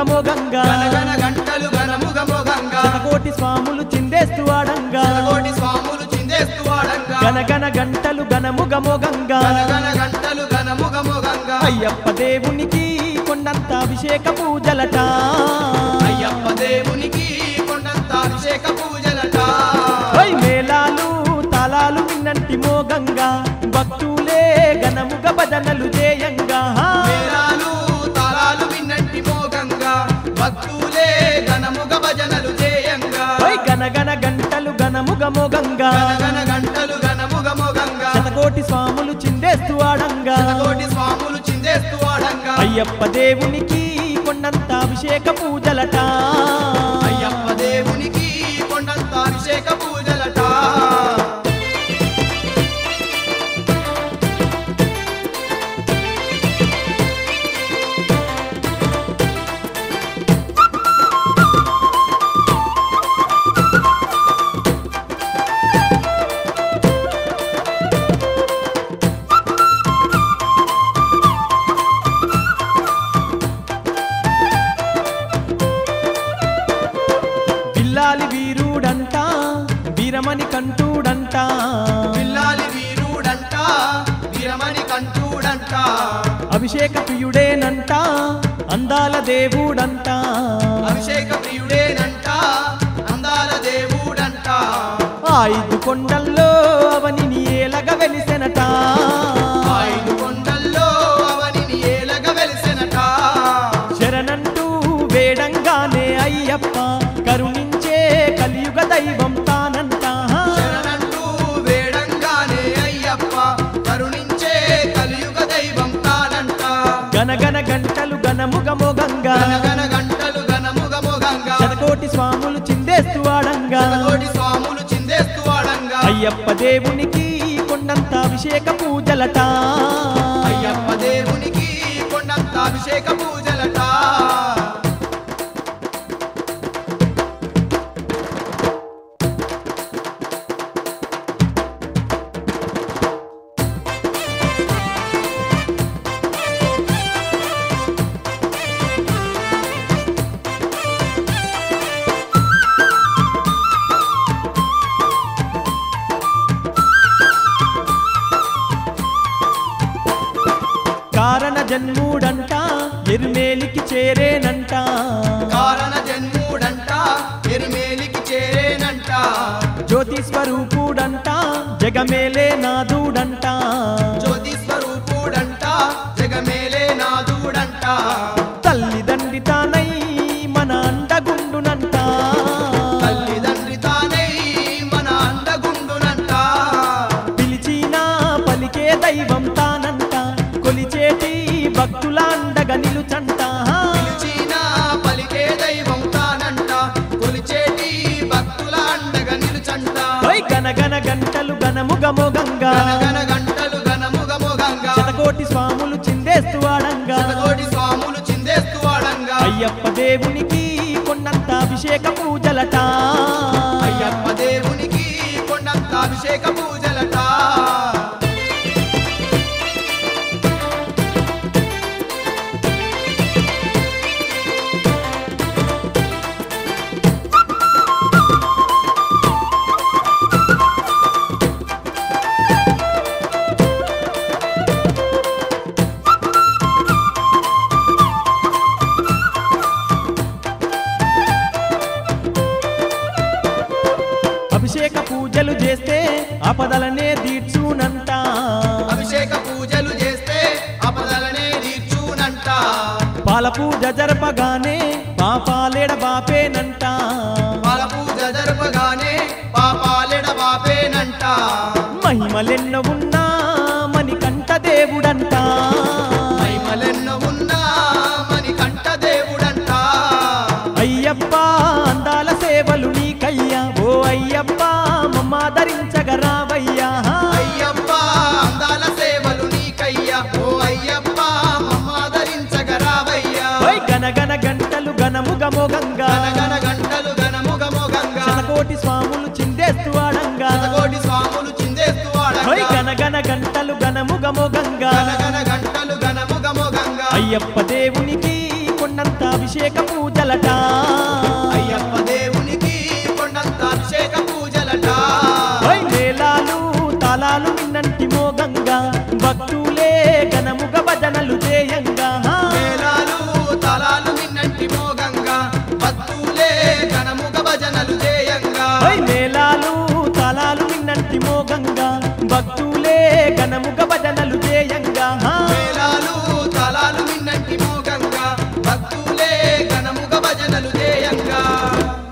గంగ గనగన గంటలు గనముగ మొగంగా శతకోటి స్వాములు చిందేస్తూ ఆడంగా కోటి స్వాములు చిందేస్తూ ఆడంగా గనగన గంటలు గనముగ మోగంగా గనగన గంటలు గనముగ మొగంగా అయ్యప్ప దేవునికి కొండంత అభిషేక పూజలట అయ్యప్ప దేవునికి కొండంత అభిషేక పూజలట ఓయ్ మేళాలు తాళాలు విన్నంటి మోగంగా భక్తులే గనముగ భజనలు చేయంగా మేళాలు తాళాలు విన్నట్టి మోగంగా భక్తులే గనముగ భజనలు చేయంగా ఓయ్ గనగన గంటలు గనముగ మోగంగా గనగన గంటలు గనముగ మొగంగా శతకోటి స్వాములు చిందేస్తూ ఆడంగా కోటి స్వాములు చిందేస్తూ ఆడంగా అయ్యప్ప దేవునికి కొండంత అభిషేక పూజలట అయ్యప్ప దేవునికి కొండంత అభిషేక పూజలట బిల్లాలి వీరుడంట వీరమణి కంటూడంట పిల్లాలి వీరుడంట వీరమణి కంటూడంట అభిషేక ప్రియుడేనంట అందాల దేవుడంట అభిషేక ప్రియుడేనంట అందాల దేవుడంట ఆ ఐదు కొండల్లో అవనిని ఏలగ వెలిసెనట ఐదు కొండల్లో అవనిని ఏలగ వెలిసెనట శరణంటూ వేడంగానే అయ్యప్ప కరుణించే కలియుగ దైవం తానంట శరణంటూ వేడంగానే అయ్యప్ప కరుణించే కలియుగ దైవం తానంట గనగన గంటలు గనముగ మోగంగా గనగన గంటలు గనముగ మొగంగా శతకోటి స్వాములు చిందేస్తూ ఆడంగా కోటి స్వాములు చిందేస్తూ ఆడంగా అయ్యప్ప దేవునికి కొండంత అభిషేక పూజలట అయ్యప్ప దేవునికి కొండంత అభిషేక పూజలట కారణ జన్ముడంట ఎరుమేలికి చేరేనంట కారణ జన్ముడంట ఎరిమేలికి చేరేనంట జ్యోతి స్వరూపుడంట జగమేలే నాదుడంట జ్యోతి స్వరూపుడంట జగమేలే నాదుడంట తల్లిదండ్రి తానై మన అండగుండునంట తల్లిదండ్రి తానై మన అండగుండునంట పిలిచిన పలికే దైవం తానంట కొలిచేటి భక్తుల అండగా నిలుచంట పిలిచిన పలికే దైవం తానంట కొలిచేటి భక్తుల అండగా నిలుచంట ఓయ్ గనగన గంటలు గనముగ మోగంగా గనగన గంటలు గనముగ మొగంగా శతకోటి స్వాములు చిందేస్తూ ఆడంగా శతకోటి స్వాములు చిందేస్తూ ఆడంగా అయ్యప్ప దేవునికి కొండంత అభిషేక పూజలట అయ్యప్ప దేవునికి కొండంత అభిషేక పూజలట అభిషేక పూజలు చేస్తే ఆపదలనే తీర్చునంట అభిషేక పూజలు చేస్తే అపదలనే తీర్చునంట పాల పూజ జరపగానే పాపాలేడ బాపేనంట పాల పూజ జరపగానే పాపాలెడ బాపేనంట మహిమలెన్నో ఉన్నా మణికంఠ దేవుడంట మహిమలెన్నో ఉన్నా మని కంట దేవుడంట అయ్యప్ప అందాల సేవలు నీకయ్యా ఓ అయ్యప్ప మమ్మాదరించగరావయ్యా అయ్యప్ప అందాల సేవలు నీకయ్యా ఓ అయ్యప్ప మమ్మాదరించగరావయ్యా ఓయ్ గనగన గంటలు గనముగ మోగంగా గనగన గంటలు గనముగ మొగంగా శతకోటి స్వాములు చిందేస్తూ ఆడంగా శతకోటి స్వాములు చిందేస్తూ ఓయ్ ఆడంగా గనగన గంటలు గనముగ మోగంగా గనగన గంటలు గనముగ మొగంగా అయ్యప్ప దేవునికి కొండంత అభిషేక అభిషేక పూజలట అయ్యప్ప దేవునికి కొండంత అభిషేక పూజలట ఓయ్ మేళాలు తాళాలు విన్నంటి మోగంగా భక్తులే ఘనముగ భజనలు చేయంగా మేళాలు తలాలు నిన్నంటి మోగంగా భక్తులే ఘనముగ భజనలు చేయంగా ఓయ్ మేళాలు తాళాలు విన్నంటి మోగంగా భక్తులే ఘనముగ భజనలు